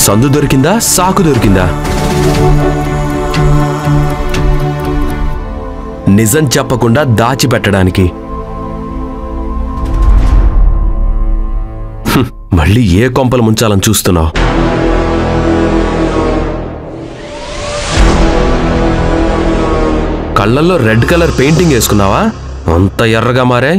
సందు దొరికిందా సాకు దొరికిందా నిజం చెప్పకుండా దాచిపెట్టడానికి హ్మ్, మళ్ళీ ఏ కొంపలు ముంచాలని చూస్తున్నావు కళ్ళల్లో రెడ్ కలర్ పెయింటింగ్ వేసుకున్నావా అంత ఎర్రగా మారే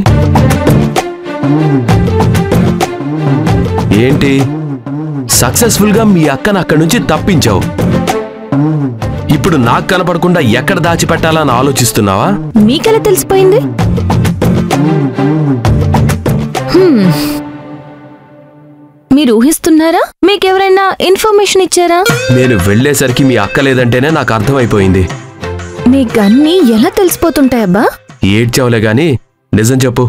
ఏంటి సక్సెస్ఫుల్ గా మీ అక్కను అక్కడి నుంచి తప్పించావు ఇప్పుడు నాకు కనపడకుండా ఎక్కడ దాచిపెట్టాలని ఆలోచిస్తున్నావా మీకెలా తెలిసిపోయింది హ్మ్. మీరు ఊహిస్తున్నారా మీకెవరైనా ఇన్ఫర్మేషన్ ఇచ్చారా నేను వెళ్ళేసరికి మీ అక్క లేదంటేనే నాకు అర్థమైపోయింది మీ గన్ని ఎలా తెలిసిపోతుంటాయబ్బా ఏడ్చావులే గాని నిజం చెప్పు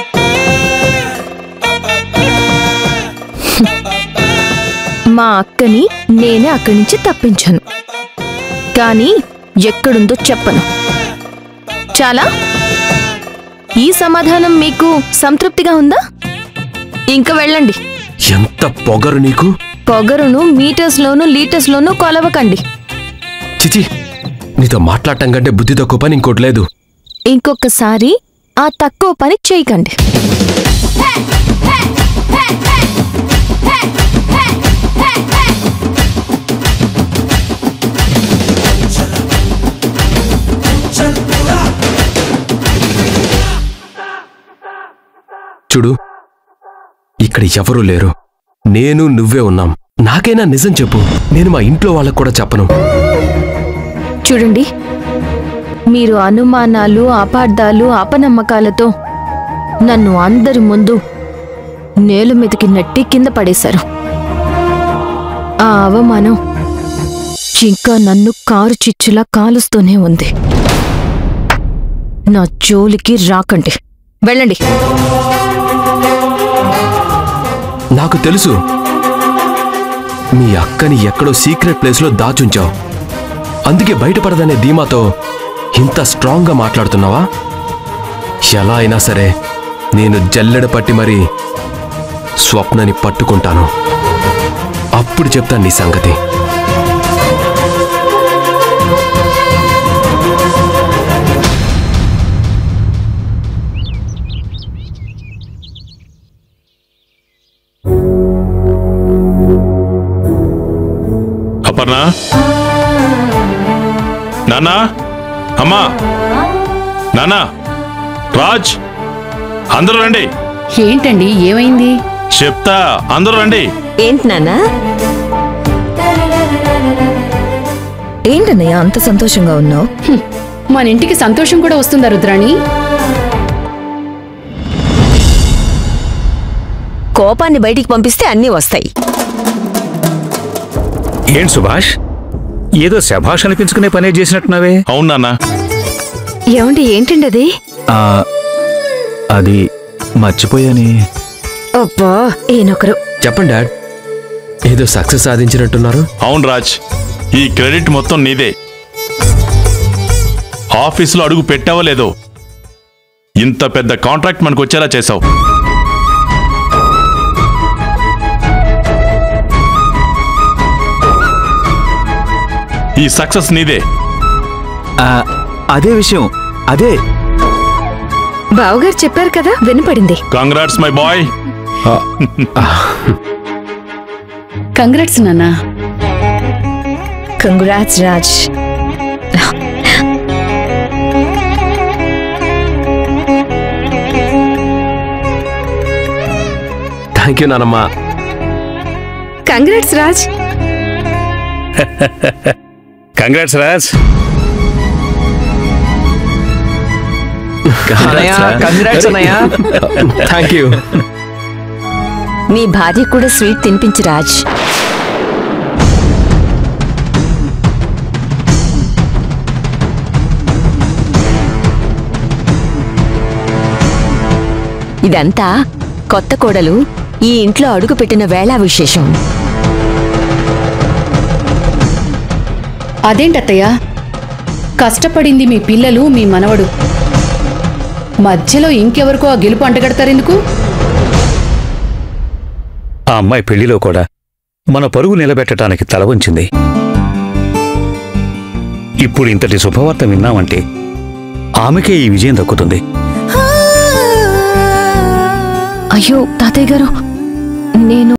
మా అక్కని నేనే అక్కడి నుంచి తప్పించాను కానీ ఎక్కడుందో చెప్పను చాలా ఈ సమాధానం మీకు సంతృప్తిగా ఉందా ఇంకా వెళ్ళండి ఎంత పొగరు నీకు పొగరును మీటర్స్లోనూ లీటర్స్లోనూ కొలవకండి చిచి నీతో మాట్లాడటం కంటే బుద్ధి తక్కువ పని ఇంకోటి లేదు ఇంకొకసారి ఆ తక్కువ పని చేయకండి చూడు ఇక్కడ ఎవరూ లేరు నేను నువ్వే ఉన్నాం నాకైనా నిజం చెప్పు నేను మా ఇంట్లో వాళ్ళకు కూడా చెప్పను చూడండి మీరు అనుమానాలు అపార్థాలు అపనమ్మకాలతో నన్ను అందరి ముందు నేల మీదకి నెట్టి కింద పడేశారు ఆ అవమానం ఇంకా నన్ను కారు చిచ్చులా కాలుస్తూనే ఉంది నా జోలికి రాకండి వెళ్ళండి నాకు తెలుసు మీ అక్కని ఎక్కడో సీక్రెట్ ప్లేస్లో దాచుంచావు అందుకే బయటపడదనే ధీమాతో ఇంత స్ట్రాంగ్గా మాట్లాడుతున్నావా ఎలా అయినా సరే నేను జల్లెడ పట్టి మరీ స్వప్నని పట్టుకుంటాను అప్పుడు చెప్తాను నీ సంగతి అపర్ణ నాన్నా అమ్మా నాన్నా రాజ్ అందరూ రండి ఏంటండి ఏమైంది చెప్తా అందరూ రండి ఏంటి నాన్నా ఏంటన్నయ్య అంత సంతోషంగా ఉన్నావు హ్మ్. మన ఇంటికి సంతోషం కూడా వస్తుందా రుద్రాణి కోపాన్ని బయటికి పంపిస్తే అన్నీ వస్తాయి ఏం సుభాష్ ఏదో శభాష్ అనిపించుకునే పనే చేసినట్టున్నావే అవును నాన్న ఏమండి ఏంటండి అది ఆ, అది మర్చిపోయాని అబ్బా ఈయనొకరు చెప్పండి డాడ్ ఏదో సక్సెస్ సాధించినట్టున్నారు అవును రాజ్ ఈ క్రెడిట్ మొత్తం నీదే ఆఫీసులో అడుగు పెట్టావో లేదో ఇంత పెద్ద కాంట్రాక్ట్ మనకు వచ్చేలా చేసావు ఈ సక్సెస్ నీదే ఆ, అదే విషయం అదే బావగారు చెప్పారు కదా వినపడింది కంగ్రాట్స్ మై బాయ్ కంగ్రాట్స్ నాన్నా కంగ్రాట్స్ రాజ్ థ్యాంక్ యూ నానమ్మా congrats Raj congrats Raj congrats అన్నయ్య థ్యాంక్ యూ నీ భార్య కూడా స్వీట్ తినిపించు రాజ్ ఇదంతా కొత్త కోడలు ఈ ఇంట్లో అడుగుపెట్టిన వేళా విశేషం అదేంటత్తయ్య కష్టపడింది మీ పిల్లలు మీ మనవడు మధ్యలో ఇంకెవరికో ఆ గెలుపు అంటగడతారెందుకు ఆ అమ్మాయి పెళ్లిలో కూడా మన పరుగు నిలబెట్టడానికి తల వంచింది ఇప్పుడు ఇంతటి శుభవార్త విన్నామంటే ఆమెకే ఈ విజయం దక్కుతుంది అయ్యో తాతయ్య గారు నేను